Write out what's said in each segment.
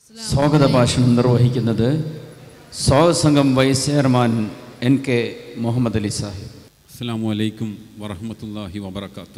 സ്വാഗത ഭാഷണം നിർവഹിക്കുന്നത് സ്വാഗതസംഘം vice chairman N K Muhammad Ali Sahib അസ്സാമു അലൈക്കും വറഹമത്തല്ലാഹി വബർക്കാത്തു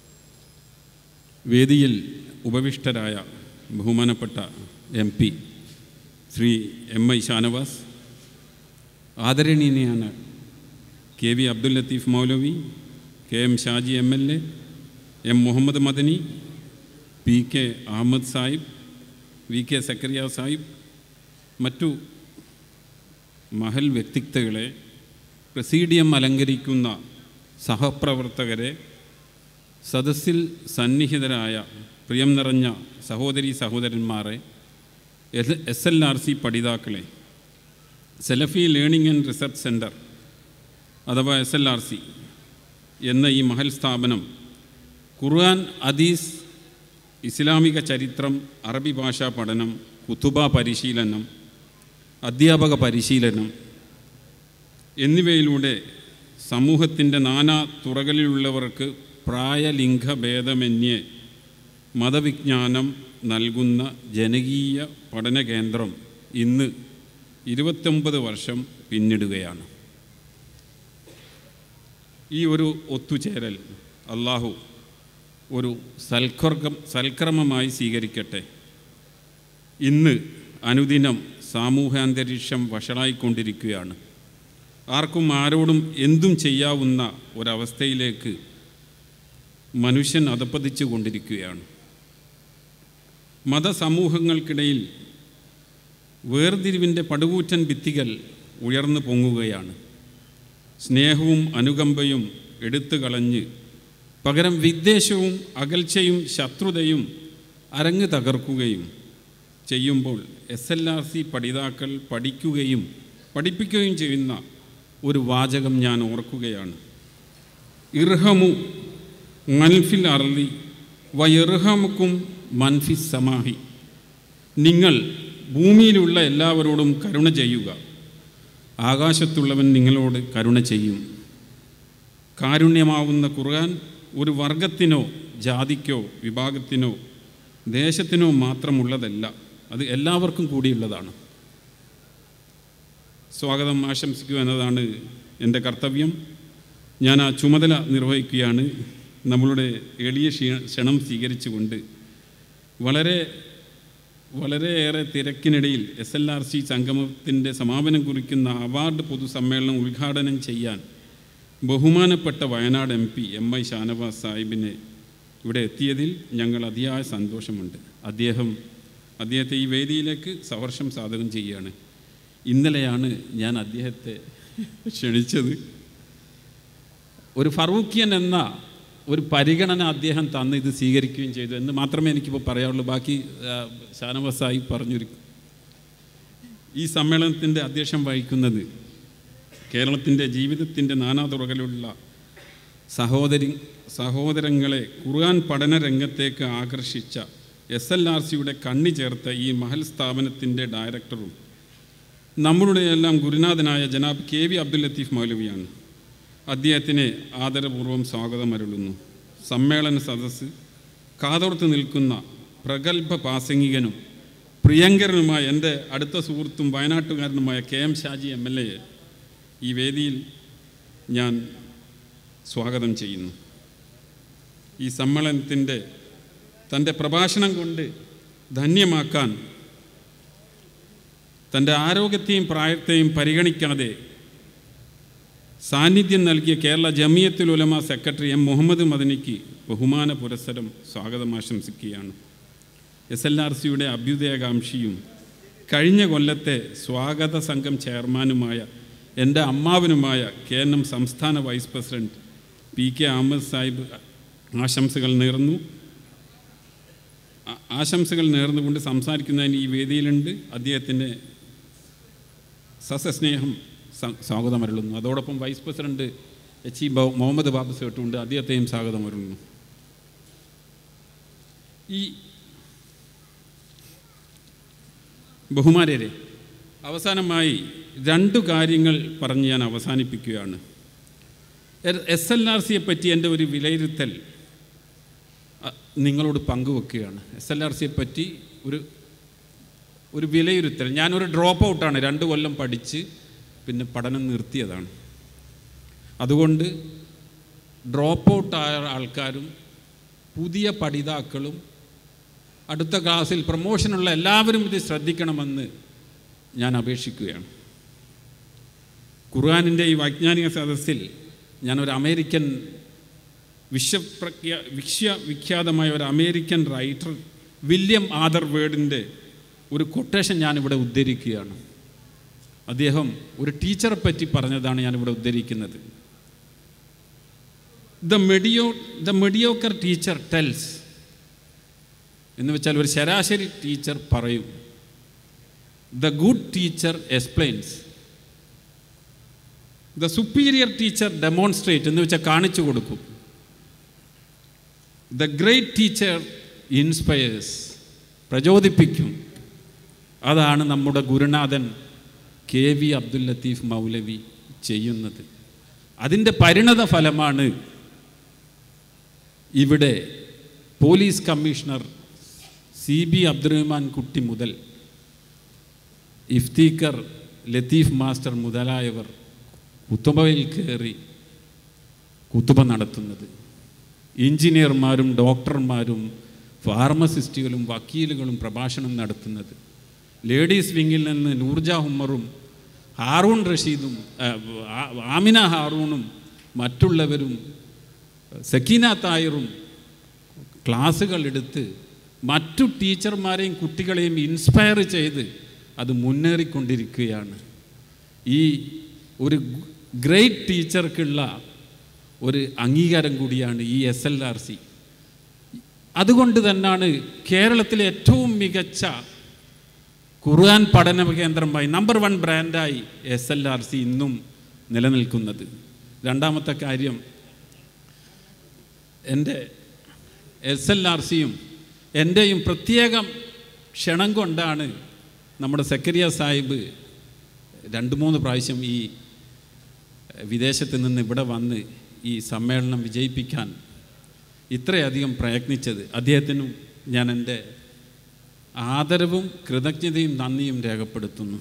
വേദിയിൽ ഉപവിഷ്ടരായ ബഹുമാനപ്പെട്ട M P Shri M I Shanavas ആദരണീയനാണ് K V Abdul Latheef Moulavi K M Shaji M L A M Muhammad Madani P K Ahammed Sahib V K Sakkariya Sahib മറ്റു മഹൽ വ്യക്തിത്വങ്ങളെ പ്രസീഡിയം അലങ്കരിക്കുന്ന സഹപ്രവർത്തകരെ സദസ്സിൽ സന്നിഹിതരായ പ്രിയം നിറഞ്ഞ സഹോദരി സഹോദരന്മാരെ എസ് എൽ ആർ സി പഠിതാക്കളെ self learning and research centre അഥവാ എസ് എൽ ആർ സി എന്ന ഈ മഹൽ സ്ഥാപനം ഖുർആൻ അദീസ് ഇസ്ലാമിക ചരിത്രം അറബി ഭാഷാ പഠനം കുത്തുബ പരിശീലനം അധ്യാപക പരിശീലനം എന്നിവയിലൂടെ സമൂഹത്തിൻ്റെ നാനാ തുറകളിലുള്ളവർക്ക് പ്രായലിംഗ ഭേദമന്യേ മതവിജ്ഞാനം നൽകുന്ന ജനകീയ പഠന കേന്ദ്രം ഇന്ന് ഇരുപത്തൊമ്പത് വർഷം പിന്നിടുകയാണ് ഈ ഒരു ഒത്തുചേരൽ അള്ളാഹു ഒരു സൽക്കർഗം സൽക്രമമായി സ്വീകരിക്കട്ടെ ഇന്ന് അനുദിനം സാമൂഹ്യാന്തരീക്ഷം വഷളായിക്കൊണ്ടിരിക്കുകയാണ് ആർക്കും ആരോടും എന്തും ചെയ്യാവുന്ന ഒരവസ്ഥയിലേക്ക് മനുഷ്യൻ അധപ്പതിച്ചു കൊണ്ടിരിക്കുകയാണ് മതസമൂഹങ്ങൾക്കിടയിൽ വേർതിരിവിൻ്റെ പടുകൂറ്റൻ ഭിത്തികൾ ഉയർന്നു പൊങ്ങുകയാണ് സ്നേഹവും അനുകമ്പയും എടുത്തു കളഞ്ഞ് പകരം വിദ്വേഷവും അകൽച്ചയും ശത്രുതയും അരങ്ങ് തകർക്കുകയും ചെയ്യുമ്പോൾ എസ് എൽ ആർ സി പഠിതാക്കൾ പഠിക്കുകയും പഠിപ്പിക്കുകയും ചെയ്യുന്ന ഒരു വാചകം ഞാൻ ഓർക്കുകയാണ് ഇർഹമു മൻഫിൽ അർലി വയർഹമുക്കും മൻഫിസ് സമാഹി നിങ്ങൾ ഭൂമിയിലുള്ള എല്ലാവരോടും കരുണ ചെയ്യുക ആകാശത്തുള്ളവൻ നിങ്ങളോട് കരുണ ചെയ്യും കാരുണ്യമാവുന്ന ഖുർആൻ ഒരു വർഗത്തിനോ ജാതിക്കോ വിഭാഗത്തിനോ ദേശത്തിനോ മാത്രമുള്ളതല്ല അത് എല്ലാവർക്കും കൂടിയുള്ളതാണ് സ്വാഗതം ആശംസിക്കുക എന്നതാണ് എൻ്റെ കർത്തവ്യം ഞാൻ ആ ചുമതല നിർവഹിക്കുകയാണ് നമ്മളുടെ എളിയ ക്ഷീ- ക്ഷണം സ്വീകരിച്ചുകൊണ്ട് വളരെ വളരെയേറെ തിരക്കിനിടയിൽ എസ് എൽ ആർ സി സംഗമത്തിൻ്റെ സമാപനം കുറിക്കുന്ന അവാർഡ് പൊതുസമ്മേളനം ഉദ്ഘാടനം ചെയ്യാൻ ബഹുമാനപ്പെട്ട Wayanad M P M I Shanavas സാഹിബിനെ ഇവിടെ എത്തിയതിൽ ഞങ്ങൾ അതിയായ സന്തോഷമുണ്ട് അദ്ദേഹം അദ്ദേഹത്തെ ഈ വേദിയിലേക്ക് സവർഷം സാധകം ചെയ്യുകയാണ് ഇന്നലെയാണ് ഞാൻ അദ്ദേഹത്തെ ക്ഷണിച്ചത് ഒരു ഫറൂഖിയൻ എന്ന ഒരു പരിഗണന അദ്ദേഹം തന്ന് ഇത് സ്വീകരിക്കുകയും ചെയ്തു എന്ന് മാത്രമേ എനിക്കിപ്പോൾ പറയാനുള്ളൂ ബാക്കി ആ, ഷാനവാസായി പറഞ്ഞിരിക്കും ഈ സമ്മേളനത്തിൻ്റെ അധ്യക്ഷം വഹിക്കുന്നത് കേരളത്തിൻ്റെ ജീവിതത്തിൻ്റെ നാനാതുറകളിലുള്ള സഹോദരി സഹോദരങ്ങളെ ഖുർആൻ പഠന രംഗത്തേക്ക് ആകർഷിച്ച എസ് എൽ ആർ സിയുടെ കണ്ണി ചേർത്ത ഈ മഹൽ സ്ഥാപനത്തിൻ്റെ ഡയറക്ടറും നമ്മളുടെ എല്ലാം ഗുരുനാഥനായ ജനാബ് കെ വി അബ്ദുൽ ലത്തീഫ് മൗലവിയാണ് അദ്ദേഹത്തിനെ ആദരപൂർവ്വം സ്വാഗതം അരുളുന്നു സമ്മേളന സദസ്സ് കാതോർത്ത് നിൽക്കുന്ന പ്രഗത്ഭ പ്രാസംഗികനും പ്രിയങ്കരനുമായ എൻ്റെ അടുത്ത സുഹൃത്തും വയനാട്ടുകാരനുമായ K M Shaji M L എയെ ഈ വേദിയിൽ ഞാൻ സ്വാഗതം ചെയ്യുന്നു ഈ സമ്മേളനത്തിൻ്റെ തൻ്റെ പ്രഭാഷണം കൊണ്ട് ധന്യമാക്കാൻ തൻ്റെ ആരോഗ്യത്തെയും പ്രായത്തെയും പരിഗണിക്കാതെ സാന്നിധ്യം നൽകിയ കേരള ജമിയത്തുൽ ഉലമ സെക്രട്ടറി എം മുഹമ്മദ് മദനിക്ക് ബഹുമാന പുരസ്സരം സ്വാഗതം ആശംസിക്കുകയാണ് എസ് എൽ ആർ സിയുടെ അഭ്യുദയകാംക്ഷിയും കഴിഞ്ഞ കൊല്ലത്തെ സ്വാഗത സംഘം ചെയർമാനുമായ എൻ്റെ അമ്മാവനുമായ കെ എൻ എം സംസ്ഥാന vice president P K Ahammed Sahib ആശംസകൾ നേർന്നു ആ- ആശംസകൾ നേർന്നുകൊണ്ട് സംസാരിക്കുന്നതിന് ഈ വേദിയിലുണ്ട് അദ്ദേഹത്തിൻ്റെ സസസ്നേഹം സ- സ്വാഗതം അരുളുന്നു അതോടൊപ്പം വൈസ് പ്രസിഡന്റ് എച്ച് ഇ ബ- മുഹമ്മദ് ബാബു സേട്ടുണ്ട് അദ്ദേഹത്തെയും സ്വാഗതം അരുളുന്നു ഈ ബഹുമാനരെ അവസാനമായി രണ്ടു കാര്യങ്ങൾ പറഞ്ഞ് ഞാൻ അവസാനിപ്പിക്കുകയാണ് എസ് എൽ ആർ സിയെ പറ്റി എൻ്റെ ഒരു വിലയിരുത്തൽ അ, നിങ്ങളോട് പങ്കുവെക്കുകയാണ് എസ് എൽ ആർ സിയെ പറ്റി ഒരു ഒരു വിലയിരുത്തൽ ഞാനൊരു ഡ്രോപ്പ് ഔട്ടാണ് രണ്ട് കൊല്ലം പഠിച്ച് പിന്നെ പഠനം നിർത്തിയതാണ് അതുകൊണ്ട് ഡ്രോപ്പ് ഔട്ടായ ആൾക്കാരും പുതിയ പഠിതാക്കളും അടുത്ത ക്ലാസ്സിൽ പ്രൊമോഷനുള്ള എല്ലാവരും ഇത് ശ്രദ്ധിക്കണമെന്ന് ഞാൻ അപേക്ഷിക്കുകയാണ് ഖുർആാനിൻ്റെ ഈ വൈജ്ഞാനിക സദസ്സിൽ ഞാനൊരു അമേരിക്കൻ വിശ്വപ്രഖ്യ വിശ്വവിഖ്യാതമായ ഒരു അമേരിക്കൻ റൈറ്റർ വില്യം ആദർ വേർഡിൻ്റെ ഒരു കൊട്ടേഷൻ ഞാനിവിടെ ഉദ്ധരിക്കുകയാണ് അദ്ദേഹം ഒരു ടീച്ചറെ പറ്റി പറഞ്ഞതാണ് ഞാനിവിടെ ഉദ്ധരിക്കുന്നത് the medio the mediocre teacher tells എന്ന് വെച്ചാൽ ഒരു ശരാശരി ടീച്ചർ പറയും the good teacher explains the superior teacher demonstrate എന്ന് വെച്ചാൽ കാണിച്ചു കൊടുക്കും ദ ഗ്രേറ്റ് ടീച്ചർ ഇൻസ്പയേഴ്സ് പ്രചോദിപ്പിക്കും അതാണ് നമ്മുടെ ഗുരുനാഥൻ കെ വി അബ്ദുൽ ലത്തീഫ് മൗലവി ചെയ്യുന്നത് അതിൻ്റെ പരിണത ഫലമാണ് ഇവിടെ police commissioner C B Abdurahman Kutty മുതൽ ഇഫ്തീഖർ ലത്തീഫ് മാസ്റ്റർ മുതലായവർ കുത്തുബയിൽ കയറി കുത്തുബ നടത്തുന്നത് എഞ്ചിനീയർമാരും ഡോക്ടർമാരും ഫാർമസിസ്റ്റുകളും വക്കീലുകളും പ്രഭാഷണം നടത്തുന്നത് ലേഡീസ് വിങ്ങിൽ നിന്ന് നൂർജ ഉമ്മറും ഹാറൂൺ റഷീദും ആ, ആ- ആമിന ഹാറൂണും മറ്റുള്ളവരും സക്കീന തായറും ക്ലാസ്സുകൾ എടുത്ത് മറ്റു ടീച്ചർമാരെയും കുട്ടികളെയും ഇൻസ്പയർ ചെയ്ത് അത് മുന്നേറിക്കൊണ്ടിരിക്കുകയാണ് ഈ ഒരു ഗ്രേറ്റ് ടീച്ചർക്കുള്ള ഒരു അംഗീകാരം കൂടിയാണ് ഈ എസ് എൽ ആർ സി അതുകൊണ്ട് തന്നെയാണ് കേരളത്തിലെ ഏറ്റവും മികച്ച ഖുർആൻ പഠന കേന്ദ്രമായി നമ്പർ വൺ ബ്രാൻഡായി എസ് എൽ ആർ സി ഇന്നും നിലനിൽക്കുന്നത് രണ്ടാമത്തെ കാര്യം എൻ്റെ എസ് എൽ ആർ സിയും എൻ്റെയും പ്രത്യേകം ക്ഷണം കൊണ്ടാണ് നമ്മുടെ സെക്രട്ടറിയ സാഹിബ് രണ്ട് മൂന്ന് പ്രാവശ്യം ഈ വിദേശത്ത് നിന്ന് ഇവിടെ വന്ന് ഈ സമ്മേളനം വിജയിപ്പിക്കാൻ ഇത്രയധികം പ്രയത്നിച്ചത് അദ്ദേഹത്തിനും ഞാൻ എൻ്റെ ആദരവും കൃതജ്ഞതയും നന്ദിയും രേഖപ്പെടുത്തുന്നു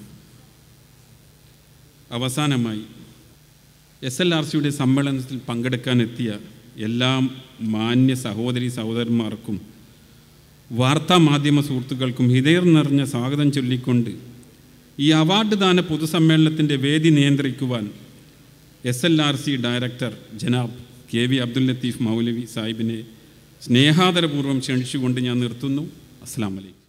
അവസാനമായി എസ് എൽ ആർ സിയുടെ സമ്മേളനത്തിൽ പങ്കെടുക്കാനെത്തിയ എല്ലാ മാന്യ സഹോദരി സഹോദരന്മാർക്കും വാർത്താ മാധ്യമ സുഹൃത്തുക്കൾക്കും ഹൃദയം നിറഞ്ഞ സ്വാഗതം ചൊല്ലിക്കൊണ്ട് ഈ അവാർഡ് ദാന പൊതുസമ്മേളനത്തിൻ്റെ വേദി നിയന്ത്രിക്കുവാൻ S L R C director ജനാബ് കെ വി അബ്ദുൽ ലത്തീഫ് മൗലവി സാഹിബിനെ സ്നേഹാദരപൂർവ്വം ക്ഷണിച്ചുകൊണ്ട് ഞാൻ നിർത്തുന്നു അസ്സാം വലൈക്കും